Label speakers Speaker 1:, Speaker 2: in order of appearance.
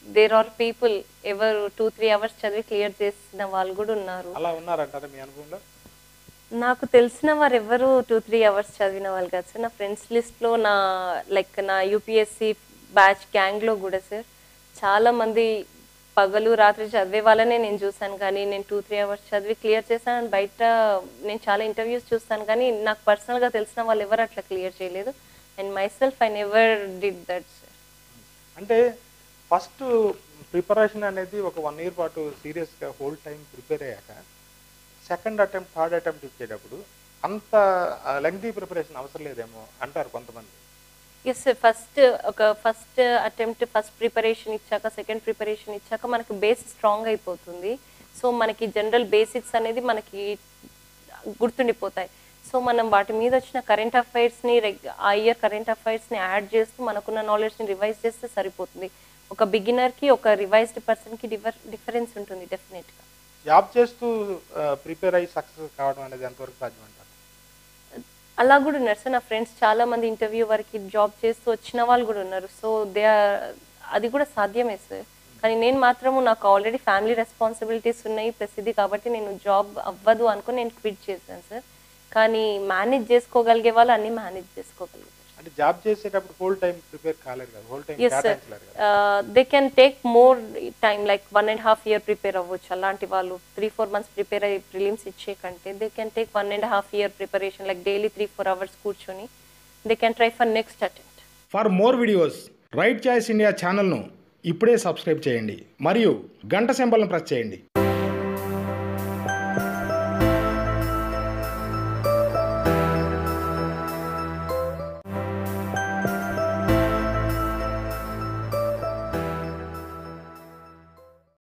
Speaker 1: there are people ఎవరు two three hours చదివి clear చేసిన వాళ్ళు కూడా ఉన్నారు
Speaker 2: అలా ఉన్నారంటారా మీ అనుభవంలో
Speaker 1: నాకు తెలిసిన వారు ఎవరు టూ త్రీ అవర్స్ చదివిన వాళ్ళు కాదు సార్ నా ఫ్రెండ్స్ లిస్ట్లో నా లైక్ నా యూపీఎస్సి బ్యాచ్ గ్యాంగ్లో కూడా సార్ చాలా మంది పగలు రాత్రి చదివే వాళ్ళనే నేను చూశాను కానీ నేను టూ త్రీ అవర్స్ చదివి క్లియర్ చేశాను And బయట నేను చాలా ఇంటర్వ్యూస్ చూస్తాను కానీ నాకు పర్సనల్గా తెలిసిన వాళ్ళు ఎవరు అట్లా క్లియర్ చేయలేదు and myself I never did that sir
Speaker 2: అంటే ఫస్ట్ ప్రిపరేషన్ అనేది ఒక వన్ ఇయర్ పాటు సీరియస్గా హోల్ టైం ప్రిపేర్ అయ్యాక సెకండ్ అటెంప్ట్ థర్డ్ అటెంప్ట్ ఇచ్చేటప్పుడు అంత లెంగ్తీ ప్రిపరేషన్ అవసరం లేదేమో అంటారు కొంతమంది
Speaker 1: ఎస్ సార్ ఫస్ట్ ఒక ఫస్ట్ అటెంప్ట్ ఫస్ట్ ప్రిపరేషన్ ఇచ్చాక సెకండ్ ప్రిపరేషన్ ఇచ్చాక మనకి బేస్ స్ట్రాంగ్ అయిపోతుంది సో మనకి జనరల్ బేసిక్స్ అనేది మనకి గుర్తుండిపోతాయి సో మనం వాటి మీద వచ్చిన కరెంట్ అఫైర్స్ని ఆ ఇయర్ కరెంట్ అఫైర్స్ని యాడ్ చేస్తూ మనకున్న నాలెడ్జ్ని రివైజ్ చేస్తే సరిపోతుంది ఒక బిగినర్కి ఒక రివైజ్డ్ పర్సన్కి డిఫర్ డిఫరెన్స్ ఉంటుంది డెఫినెట్గా
Speaker 2: జాబ్ చేస్తూ ప్రిపేర్ అయ్యి సక్సెస్ కావడం అనేది ఎంతవరకు సాధ్యం అంటారు
Speaker 1: అలా కూడా ఉన్నారు సార్ నా ఫ్రెండ్స్ చాలా మంది ఇంటర్వ్యూ వరకు జాబ్ చేస్తూ వచ్చిన వాళ్ళు కూడా ఉన్నారు సో దే అది కూడా సాధ్యమే సార్ కానీ నేను మాత్రము నాకు ఆల్రెడీ ఫ్యామిలీ రెస్పాన్సిబిలిటీస్ ఉన్నాయి ప్రసిద్ధి కాబట్టి నేను జాబ్ అవ్వదు అనుకుని నేను క్విట్ చేశాను సార్ కానీ మేనేజ్ చేసుకోగలిగే వాళ్ళు అన్ని మేనేజ్ చేసుకోగలుగుతారు
Speaker 2: అంటే జాబ్ చేసేటప్పుడు హోల్ టైం ప్రిపేర్ కాలేదు కదా హోల్ టైం
Speaker 1: ఎస్ సార్
Speaker 2: కేటాయించలేరు కదా
Speaker 1: they can take more time like one and half year prepare అవ్వచ్చు అలాంటి వాళ్ళు త్రీ ఫోర్ మంత్స్ ప్రిపేర్ అయ్యి ప్రిలిమ్స్ ఇచ్చే కంటే they can take one and half year preparation like daily three four hours కూర్చొని they can try for next attempt
Speaker 3: for more videos right choice India ఛానల్ను ఇప్పుడే subscribe చేయండి మరియు గంట సింబల్ను press చేయండి